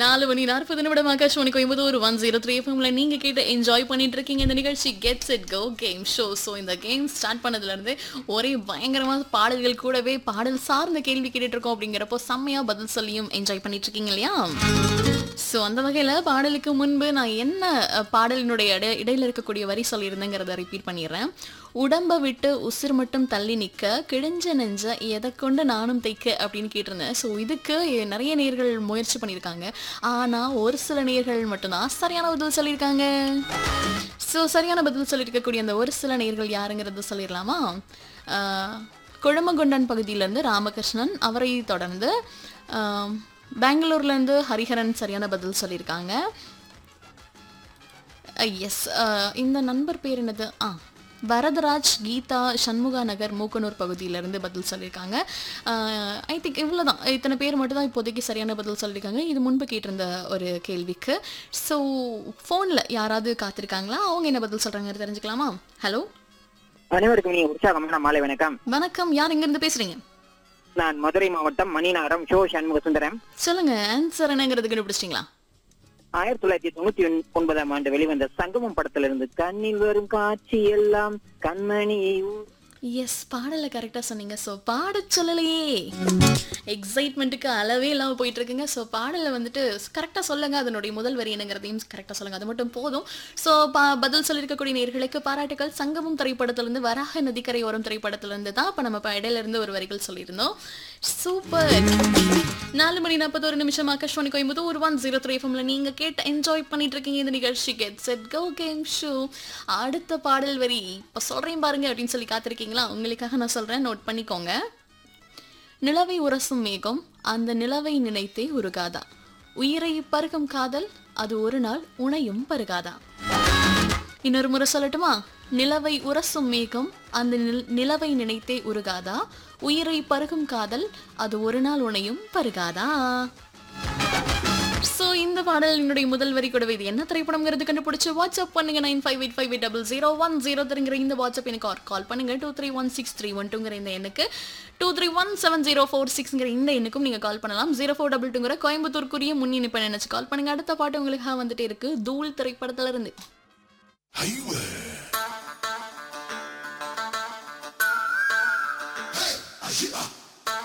நாலு மணி நாற்பது நிமிடம் Akashvani Coimbatore one zero three எஃப்எம்ல நீங்க கேட்டு என்ஜாய் பண்ணிட்டு இருக்கீங்க இந்த நிகழ்ச்சி gets it go game show so இந்த கேம் ஸ்டார்ட் பண்ணதுல இருந்து ஒரே பயங்கரமான பாடல்கள் கூடவே பாடல் சார்ந்த கேள்வி கேட்டுட்டு இருக்கோம் அப்படிங்கிறப்போ செம்மையா பதில் சொல்லியும் என்ஜாய் பண்ணிட்டு இருக்கீங்க இல்லையா ஸோ அந்த வகையில் பாடலுக்கு முன்பு நான் என்ன அஹ், பாடலினுடைய இடை இடையில இருக்கக்கூடிய வரி சொல்லியிருந்தேங்கிறத ரிப்பீட் பண்ணிடுறேன் உடம்ப விட்டு உசிர் மட்டும் தள்ளி நிற்க கிழிஞ்ச நெஞ்ச எதை கொண்டு நானும் தைக்க அப்படின்னு கேட்டிருந்தேன் ஸோ இதுக்கு நிறைய நேர்கள் முயற்சி பண்ணியிருக்காங்க ஆனால் ஒரு சில நேர்கள் மட்டும்தான் சரியான பதில் சொல்லியிருக்காங்க ஸோ சரியான பதில் சொல்லியிருக்கக்கூடிய அந்த ஒரு சில நேர்கள் யாருங்கிறது சொல்லிடலாமா ஆஹ், கொழுமங்கொண்டன் பகுதியிலேருந்து ராமகிருஷ்ணன் அவரை தொடர்ந்து ஆஹ், பெங்களூர்லேருந்து ஹரிஹரன் சரியான பதில் சொல்லியிருக்காங்க எஸ் இந்த நண்பர் பேர் என்னது ஆ வரதராஜ் கீதா சண்முகா நகர் மூக்கனூர் பகுதியிலேருந்து பதில் சொல்லியிருக்காங்க ஐ திங்க் இவ்வளோ தான் இத்தனை பேர் மட்டும் தான் இப்போதைக்கு சரியான பதில் சொல்லியிருக்காங்க இது முன்பு கேட்டிருந்த ஒரு கேள்விக்கு ஸோ ஃபோனில் யாராவது காத்திருக்காங்களா அவங்க என்ன பதில் சொல்கிறாங்க தெரிஞ்சுக்கலாமா ஹலோ அனைவருக்கும் நீ உற்சாகமான மாலை வணக்கம் வணக்கம் யார் எங்கேருந்து பேசுகிறீங்க நான் மதுரை மாவட்டம் மணிநகரம் ஷோ சண்முக சுந்தரம் சொல்லுங்கள் ஆன்சர் என்னங்கிறது கண்டுபிடிச்சிட்டிங்களா ஆயிரத்தி தொள்ளாயிரத்தி தொண்ணூத்தி ஒன்- ஒன்பதாம் ஆண்டு வெளிவந்த சங்கமம் படத்திலிருந்து கண்ணில் வரும் காட்சி எல்லாம் கண்மணியை ஊ- எஸ் பாடலை கரெக்டாக சொன்னீங்க ஸோ பாட சொல்லலையே எக்ஸைட்மெண்ட்டுக்கு அளவே இல்லாமல் போயிட்டு இருக்குங்க ஸோ பாடலை வந்துட்டு கரெக்டாக சொல்லுங்க அதனுடைய முதல் வரி என்னங்கிறதையும் கரெக்டாக சொல்லுங்க அது மட்டும் போதும் ஸோ பா பதில் சொல்லியிருக்கக்கூடிய நேர்களுக்கு பாராட்டுகள் சங்கமம் திரைப்படத்திலிருந்து வராக நதிக்கரை ஓரம் திரைப்படத்திலிருந்து தான் இப்போ நம்ம இப்போ இடையில இருந்து ஒரு வரிகள் சொல்லியிருந்தோம் சூப்பர் நாலு மணி நாற்பத்தோரு நிமிஷம் ஆகாஷ்வாணி கோயம்புத்தூர் ஒரு ஒன் ஜீரோ த்ரீ எஃப்எம்ல நீங்கள் கேட்டு என்ஜாய் பண்ணிட்டு இருக்கீங்க இந்த நிகழ்ச்சி get set go game show அடுத்த பாடல் வரி இப்போ சொல்கிறேன் பாருங்க அப்படின்னு சொல்லி காத்திருக்கீங்களா உங்களுக்காக நான் சொல்கிறேன் நோட் பண்ணிக்கோங்க நிலவை உரசும் மேகம் அந்த நிலவை நினைத்தே உருகாதா உயிரை பருகும் காதல் அது ஒரு நாள் உனையும் பருகாதா இன்னொரு முறை சொல்லட்டுமா நிலவை உரசும் மேகம் அந்த நில்- நிலவை நினைத்தே உருகாதா உயிரை பருகும் காதல் அது ஒரு நாள் உனையும் பருகாதா ஸோ இந்த பாடல் என்னுடைய முதல் வரி கூடவே இது என்ன திரைப்படம்ங்கிறது கண்டுபிடிச்சு வாட்ஸ்அப் பண்ணுங்க nine five eight five eight double zero one zero த்ரீங்கிற இந்த வாட்ஸ்அப் எனக்கு கால் பண்ணுங்க two three one six three one டூங்கிற இந்த எண்ணுக்கு two three one seven zero four சிக்ஸ்ங்கிற இந்த எண்ணுக்கும் நீங்கள் கால் பண்ணலாம் ஜீரோ ஃபோர் டபுள் டூங்கிற கோயம்புத்தூருக்குரிய முன் இணைப்பை நினைச்சு கால் பண்ணுங்க அடுத்த பாட்டு உங்களுக்காக வந்துட்டே இருக்கு தூள் திரைப்படத்துல இருந்து Highway. Hey,